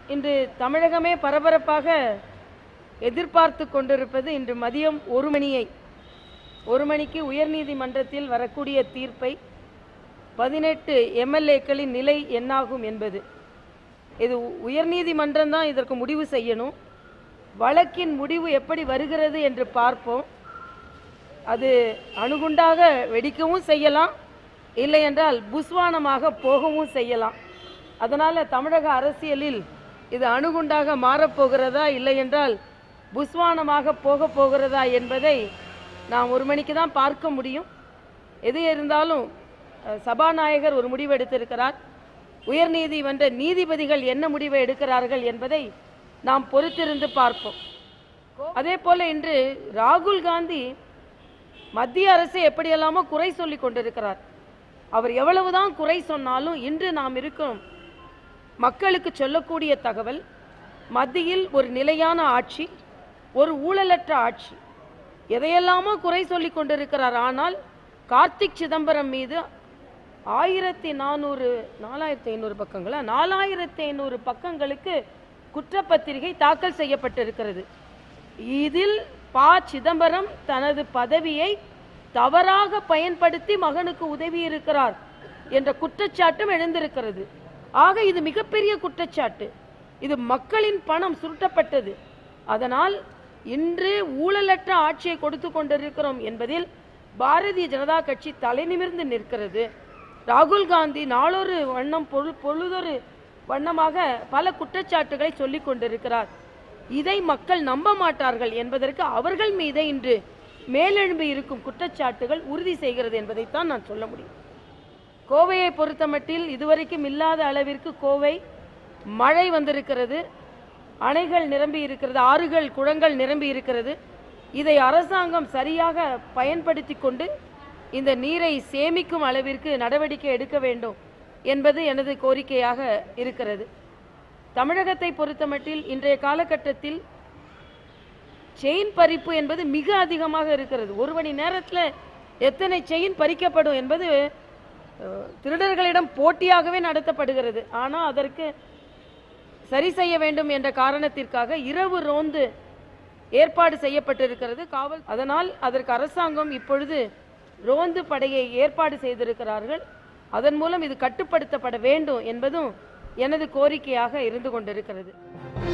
இன்று தமிழகமே பரபரப்பாக எதிர்பார்த்து கொண்டிருப்பது இன்று மதியம் ஒரு மணியை ஒரு மணிக்கு உயர்நீதிமன்றத்தில் வரக்கூடிய தீர்ப்பை பதினெட்டு எம்எல்ஏக்களின் நிலை என்னாகும் என்பது இது உயர்நீதிமன்றம் தான் இதற்கு முடிவு செய்யணும் வழக்கின் முடிவு எப்படி வருகிறது என்று பார்ப்போம் அது அணுகுண்டாக வெடிக்கவும் செய்யலாம் இல்லை என்றால் புஸ்வானமாக போகவும் செய்யலாம் அதனால் தமிழக அரசியலில் இது அணுகுண்டாக மாறப்போகிறதா இல்லை என்றால் புஸ்வானமாக போக போகிறதா என்பதை நாம் ஒரு மணிக்கு தான் பார்க்க முடியும் எது இருந்தாலும் அஹ், சபாநாயகர் ஒரு முடிவு எடுத்திருக்கிறார் உயர்நீதிமன்ற நீதிபதிகள் என்ன முடிவை எடுக்கிறார்கள் என்பதை நாம் பொறுத்திருந்து பார்ப்போம் அதே போல இன்று ராகுல் காந்தி மத்திய அரசை எப்படியெல்லாமோ குறை சொல்லி கொண்டிருக்கிறார் அவர் எவ்வளவுதான் குறை சொன்னாலும் இன்று நாம் இருக்கும் மக்களுக்கு சொல்லக்கூடிய தகவல் மத்தியில் ஒரு நிலையான ஆட்சி ஒரு ஊழலற்ற ஆட்சி எதையெல்லாமோ குறை சொல்லி கொண்டிருக்கிறார் ஆனால் கார்த்திக் சிதம்பரம் மீது ஆயிரத்தி நானூறு நாலாயிரத்தி ஐநூறு பக்கங்களா நாலாயிரத்தி ஐநூறு பக்கங்களுக்கு குற்றப்பத்திரிகை தாக்கல் செய்யப்பட்டிருக்கிறது இதில் ப சிதம்பரம் தனது பதவியை தவறாக பயன்படுத்தி மகனுக்கு உதவி இருக்கிறார் என்ற குற்றச்சாட்டும் எழுந்திருக்கிறது ஆக இது மிகப்பெரிய குற்றச்சாட்டு இது மக்களின் பணம் சுருட்டப்பட்டது அதனால் இன்று ஊழலற்ற ஆட்சியை கொடுத்து கொண்டிருக்கிறோம் என்பதில் பாரதிய ஜனதா கட்சி தலைநிமிர்ந்து நிற்கிறது ராகுல் காந்தி நாளொரு வண்ணம் பொழு பொழுதொரு வண்ணமாக பல குற்றச்சாட்டுகளை சொல்லிக் கொண்டிருக்கிறார் இதை மக்கள் நம்ப மாட்டார்கள் என்பதற்கு அவர்கள் மீதே இன்று மேலெழும்பி இருக்கும் குற்றச்சாட்டுகள் உறுதி செய்கிறது என்பதைத்தான் நான் சொல்ல முடியும் கோவையை பொறுத்தமட்டில் இதுவரைக்கும் இல்லாத அளவிற்கு கோவை மழை வந்திருக்கிறது அணைகள் நிரம்பி இருக்கிறது ஆறுகள் குளங்கள் நிரம்பி இருக்கிறது இதை அரசாங்கம் சரியாக பயன்படுத்தி கொண்டு இந்த நீரை சேமிக்கும் அளவிற்கு நடவடிக்கை எடுக்க வேண்டும் என்பது எனது கோரிக்கையாக இருக்கிறது தமிழகத்தை பொறுத்தமட்டில் இன்றைய காலகட்டத்தில் செயின் பறிப்பு என்பது மிக அதிகமாக இருக்கிறது ஒரு மணி நேரத்தில் எத்தனை செயின் பறிக்கப்படும் என்பது அஹ், திருடர்களிடம் போட்டியாகவே நடத்தப்படுகிறது ஆனால் அதற்கு சரி செய்ய வேண்டும் என்ற காரணத்திற்காக இரவு ரோந்து ஏற்பாடு செய்யப்பட்டிருக்கிறது காவல் அதனால் அதற்கு அரசாங்கம் இப்பொழுது ரோந்து படையை ஏற்பாடு செய்திருக்கிறார்கள் அதன் மூலம் இது கட்டுப்படுத்தப்பட வேண்டும் என்பதும் எனது கோரிக்கையாக இருந்து கொண்டிருக்கிறது